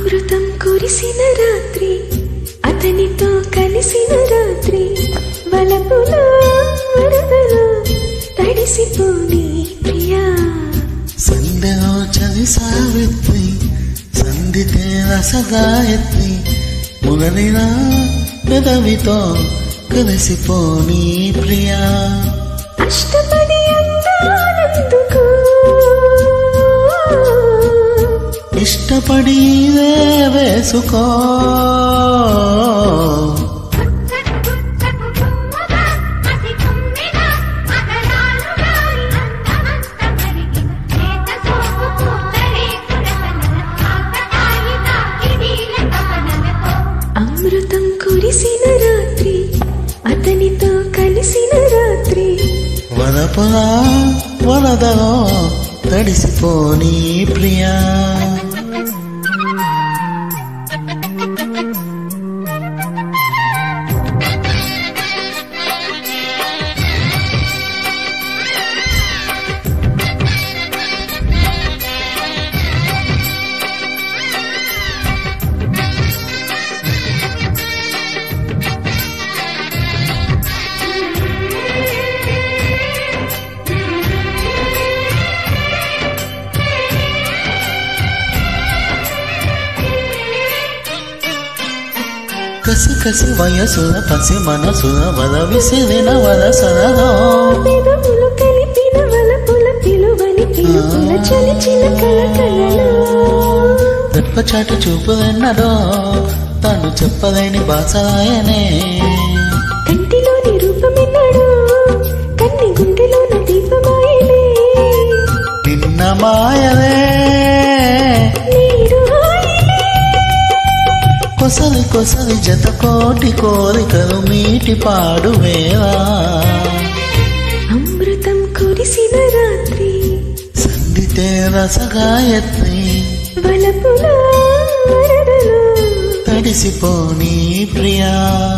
అమృతం కురిసిన రాత్రి అతనితో కలిసిన రాత్రి వలపులో వరదలో తడిసిపోని ప్రియా సంధ్యలో చలి సావిత్రి సంధితే రసగాయత్రి మురళిలా పెదవితో కలిసిపోని ప్రియా అష్టపడి అందానందుకు ఇష్టపడి ఇదే వేసుకో అమృతం కురిసిన రాత్రి అతనితో కలిసిన రాత్రి వరపులా వరదలో తడిసిపోని ప్రియా కసి కసి వయసుల పసి మనసుల వల విసిరిన వరసలలో పెదవులు కలిపిన వలపుల పిలువని పిలుపుల చలిచిన కలకలలో రెప్పచాటు చూపులెన్నడో తను చెప్పలేని బాసరాయనే కంటిలోని రూపమెన్నడు కన్ని గుండెలోన దీపమాయలే నిన్న మాయలే నీరు హాయిలే కొసలి కొసలి జత కోటి కోరికలు మీటి పాడు వేళ అమృతం కురిసిన రాత్రి సంధితే రసగాయత్రి వలపుల వరదలో తడిసిపోని ప్రియా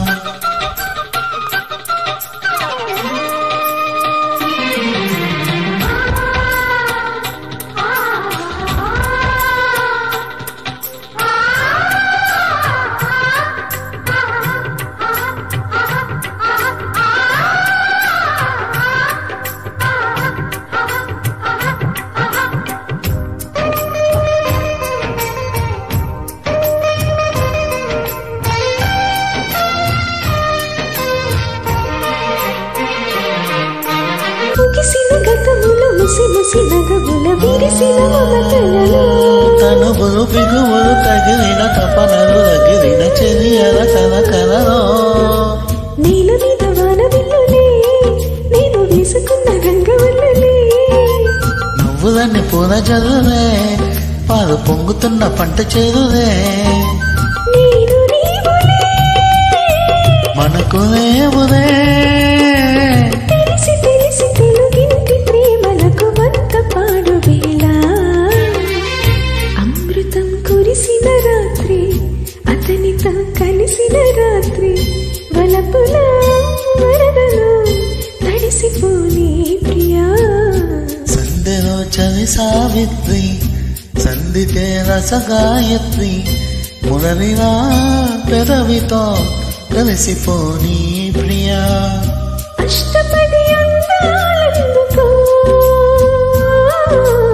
ముగిసిన గతముల ముసి ముసి నగముల విరిసిన మమతలలో తనువులు బిగువులు తగిలిన తపనలు తగిలిన చెలియల కలకలలో నీల మీద వాన విల్లులే నేను వేసుకున్న రంగవల్లలే నువ్వులన్నీ పూల జల్లులే పాలు పొంగుతున్న పంట చేరులే నేను నీవులే మనకు లేవులే తెలిసి తెలిసి తెలుగింటి ప్రేమలకు వంత పాడు వేళ అమృతం కురిసిన రాత్రి అతనితో కలిసిన రాత్రి వలపుల వరదలో తడిసిపోని ప్రియా సంధ్యలో చలి సావిత్రి సంధితే రసగాయత్రి మురళిలా పెదవితో కలిసిపోని ప్రియా అష్టపది అందాలందుకో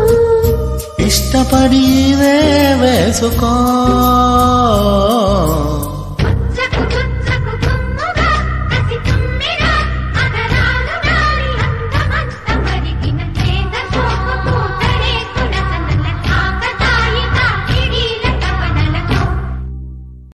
ఇష్టపడి ఇదే వేసుకో